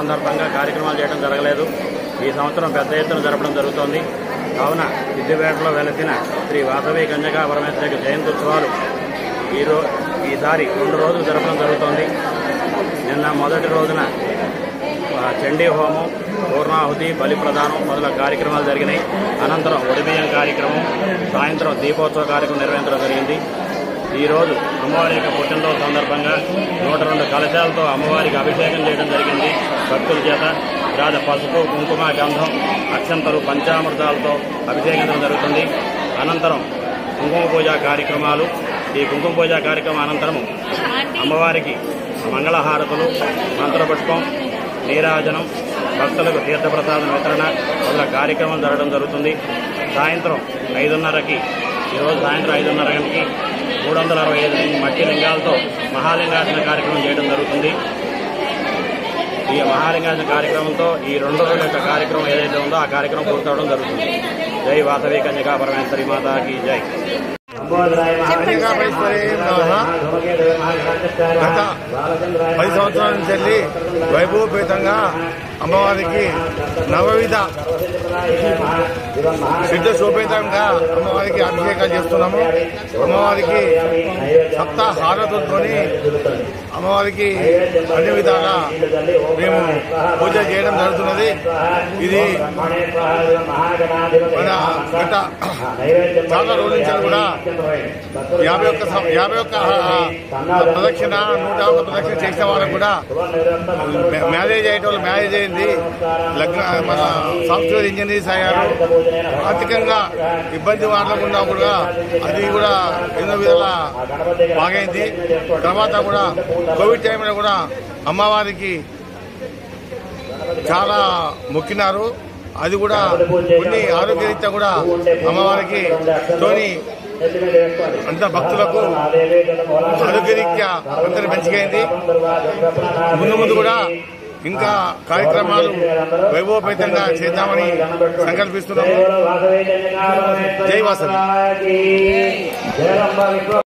సందర్భంగా కార్యక్రమాలు చేయడం జరగలేదు ఈ సంవత్సరం పెద్ద ఎత్తున జరపడం జరుగుతోంది కావున సిద్దిపేటలో వెలసిన శ్రీ వాసవి కన్యకా పరమేశ్వరి జయంత్యుత్సవాలు ఈ రో ఈసారి రెండు రోజులు జరపడం జరుగుతోంది నిన్న మొదటి రోజున ఆ, చండీ హోమం పూర్ణాహుతి బలి ప్రదానం మొదలగు కార్యక్రమాలు జరిగినాయి అనంతరం ఒడిబియ్యం కార్యక్రమం సాయంత్రం దీపోత్సవ కార్యక్రమం నిర్వహించడం జరిగింది ఈ రోజు అమ్మవారి యొక్క పుట్టినరోజు సందర్భంగా నూట రెండు కలశాలతో అమ్మవారికి అభిషేకం చేయడం జరిగింది భక్తుల చేత రాజ పసుపు కుంకుమ గంధం అక్షంతలు పంచామృతాలతో అభిషేకించడం జరుగుతుంది అనంతరం కుంకుమ పూజ కార్యక్రమాలు ఈ కుంకుమ పూజ కార్యక్రమం అనంతరము అమ్మవారికి మంగళహారతులు మంత్రపుష్పం నీరాజనం భక్తులకు తీర్థప్రసాదం వితరణ మొదల కార్యక్రమం జరగడం జరుగుతుంది సాయంత్రం ఐదున్నరకి ఈరోజు సాయంత్రం ఐదున్నర గంటకి మూడు వందల అరవై ఐదు మట్టి లింగాలతో మహాలింగార్చన కార్యక్రమం చేయడం జరుగుతుంది ఈ మహాలింగార్చన కార్యక్రమంతో ఈ రెండు రోజుల యొక్క కార్యక్రమం ఏదైతే ఉందో ఆ కార్యక్రమం పూర్తవడం జరుగుతుంది జై వాసవి కన్యకా పరమేశ్వరి మాతాకి జై కన్యకాపరేశ్వరి నమః. గత పది సంవత్సరాల నుంచి వెళ్ళి వైభవపేతంగా అమ్మవారికి నవవిధ సిద్ధ శోభేతంగా అమ్మవారికి అభిషేకాలు చేస్తున్నాము అమ్మవారికి సప్త హారతులతోని అమ్మవారికి అన్ని విధాలా మేము పూజ చేయడం జరుగుతున్నది ఇది మన గత చాలా రోజుల నుంచి కూడా యాభై ఒక్క సం- యాభై ఒక్క ప్రదక్షిణ నూట ఒక్క ప్రదక్షిణ చేసిన వాళ్ళకు కూడా మ్యా- మ్యారేజ్ అయ్యే వాళ్ళు మ్యారేజ్ అయింది లగ్న మన సాఫ్ట్వేర్ ఇంజనీర్స్ అయ్యారు ఆర్థికంగా ఇబ్బంది వాళ్ళకుండా కూడా అది కూడా ఎన్నో విధాల బాగైంది తర్వాత కూడా కోవిడ్ టైంలో కూడా అమ్మవారికి చాలా మొక్కినారు అది కూడా కొన్ని ఆరోగ్యరీత్యా కూడా అమ్మవారికి తోని అంత భక్తులకు ఆరోగ్యరీత్యా అందరి మంచిగా అయింది ముందు ముందు కూడా ఇంకా కార్యక్రమాలు వైభవపేతంగా చేద్దామని సంకల్పిస్తున్నాము జై వాసవి